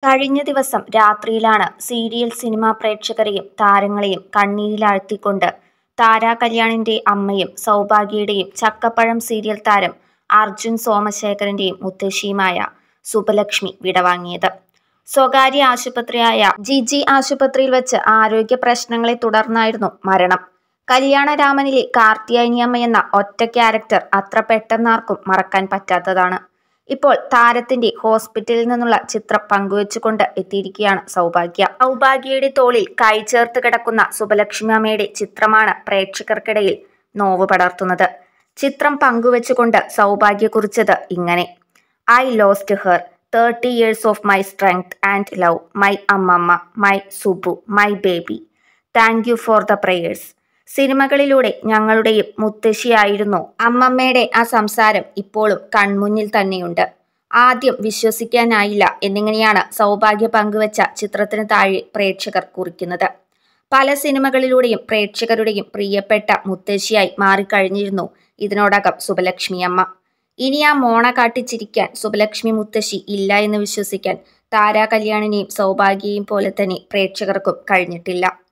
കഴിഞ്ഞ ദിവസം രാത്രിയിലാണ് സീരിയൽ സിനിമാ പ്രേക്ഷകരെയും താരങ്ങളെയും കണ്ണീരിലാഴ്ത്തിക്കൊണ്ട് താരാ കല്യാണിന്റെ അമ്മയും സൗഭാഗ്യയുടെയും ചക്കപ്പഴം സീരിയൽ താരം അർജുൻ സോമശേഖരന്റെയും മുത്തശ്ശിയുമായ സുബലക്ഷ്മി വിടവാങ്ങിയത് സ്വകാര്യ ആശുപത്രിയായ ജിജി ആശുപത്രിയിൽ വെച്ച് ആരോഗ്യ പ്രശ്നങ്ങളെ തുടർന്നായിരുന്നു മരണം കല്യാണരാമനിലെ കാർത്തിയായനിയമ്മ എന്ന ഒറ്റ ക്യാരക്ടർ അത്ര പെട്ടെന്നാർക്കും മറക്കാൻ പറ്റാത്തതാണ് ഇപ്പോൾ താരത്തിന്റെ ഹോസ്പിറ്റലിൽ നിന്നുള്ള ചിത്രം പങ്കുവച്ചുകൊണ്ട് എത്തിയിരിക്കുകയാണ് സൗഭാഗ്യ സൗഭാഗ്യയുടെ തോളിൽ കൈ ചേർത്ത് കിടക്കുന്ന സുബലക്ഷ്മി അമ്മയുടെ ചിത്രമാണ് പ്രേക്ഷകർക്കിടയിൽ നോവ് പടർത്തുന്നത് ചിത്രം പങ്കുവച്ചുകൊണ്ട് സൗഭാഗ്യ കുറിച്ചത് ഇങ്ങനെ I lost her thirty years of my strength and love my അമ്മമ്മ my Subbu my baby thank you for the prayers സിനിമകളിലൂടെ ഞങ്ങളുടെയും മുത്തശ്ശിയായിരുന്നു അമ്മമ്മയുടെ ആ സംസാരം ഇപ്പോഴും കൺമുന്നിൽ തന്നെയുണ്ട് ആദ്യം വിശ്വസിക്കാനായില്ല എന്നിങ്ങനെയാണ് സൗഭാഗ്യ പങ്കുവച്ച ചിത്രത്തിന് താഴെ പ്രേക്ഷകർ കുറിക്കുന്നത് പല സിനിമകളിലൂടെയും പ്രേക്ഷകരുടെയും പ്രിയപ്പെട്ട മുത്തശ്ശിയായി മാറിക്കഴിഞ്ഞിരുന്നു ഇതിനോടകം സുബലക്ഷ്മി അമ്മ ഇനി ആ മോണ കാട്ടിച്ചിരിക്കാൻ സുബലക്ഷ്മി മുത്തശ്ശി ഇല്ല എന്ന് വിശ്വസിക്കാൻ താരാ കല്യാണിനെയും സൗഭാഗ്യയും പോലെ തന്നെ പ്രേക്ഷകർക്കും കഴിഞ്ഞിട്ടില്ല